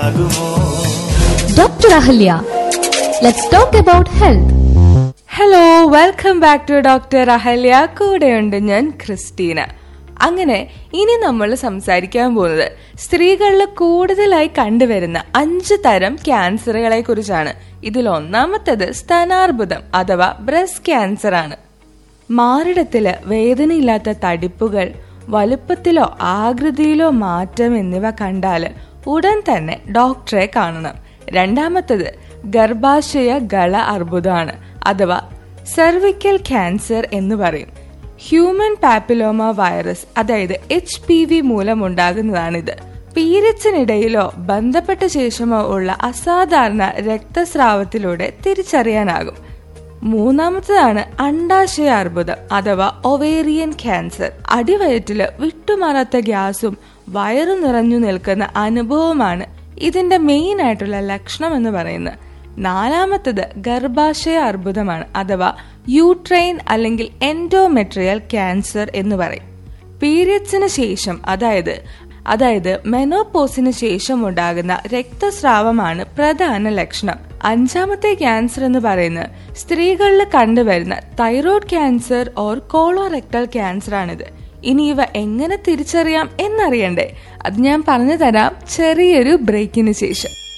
Dr. Ahalya. Let's talk about health. Hello welcome back to doctor Ahalya കൂടെയുണ്ട് ഞാൻ Christina അങ്ങനെ ഇനി നമ്മൾ സംസാരിക്കാൻ പോകുന്നത് സ്ത്രീകളിൽ കൂടുതലായി കണ്ടുവരുന്ന അഞ്ച് തരം ക്യാൻസറുകളെ കുറിച്ചാണ് ഇതിൽ ഒന്നാമത്തേത് സ്തനാർബുദം അഥവാ ബ്രസ്റ്റ് ക്യാൻസർ ആണ് മാറിടത്തില് വേദനയില്ലാത്ത തടിപ്പുകൾ വലുപ്പത്തിലോ ആകൃതിയിലോ മാറ്റം എന്നിവ കണ്ടാൽ ഉടൻ തന്നെ ഡോക്ടറെ കാണണം രണ്ടാമത്തത് ഗർഭാശയ ഗള അർബുദമാണ് അഥവാ സെർവിക്കൽ ക്യാൻസർ എന്ന് പറയും ഹ്യൂമൻ പാപ്പിലോമ വൈറസ് അതായത് എച്ച് പി വി മൂലമുണ്ടാകുന്നതാണിത് പീരിയഡ്സിനിടയിലോ ബന്ധപ്പെട്ട ശേഷമോ ഉള്ള അസാധാരണ രക്തസ്രാവത്തിലൂടെ തിരിച്ചറിയാനാകും മൂന്നാമത്തതാണ് അണ്ടാശയ അർബുദം അഥവാ ഒവേറിയൻ ക്യാൻസർ അടിവയറ്റില് വിട്ടുമാറാത്ത ഗ്യാസും വയറു നിറഞ്ഞു നിൽക്കുന്ന അനുഭവമാണ് ഇതിന്റെ മെയിൻ ആയിട്ടുള്ള ലക്ഷണം എന്ന് പറയുന്നത് നാലാമത്തത് ഗർഭാശയ അർബുദമാണ് അഥവാ യൂട്രൈൻ അല്ലെങ്കിൽ എൻഡോമെട്രിയൽ ക്യാൻസർ എന്ന് പറയും പീരിയഡ്സിന് ശേഷം അതായത് അതായത് മെനോപോസിന് ശേഷം ഉണ്ടാകുന്ന രക്തസ്രാവമാണ് പ്രധാന ലക്ഷണം അഞ്ചാമത്തെ ക്യാൻസർ എന്ന് പറയുന്നത് സ്ത്രീകളിൽ കണ്ടുവരുന്ന thyroid cancer or colorectal cancer ആണിത് ഇനി ഇവ എങ്ങനെ തിരിച്ചറിയാം എന്നറിയണ്ടേ അത് ഞാൻ പറഞ്ഞു തരാം ചെറിയൊരു ബ്രേക്കിന് ശേഷം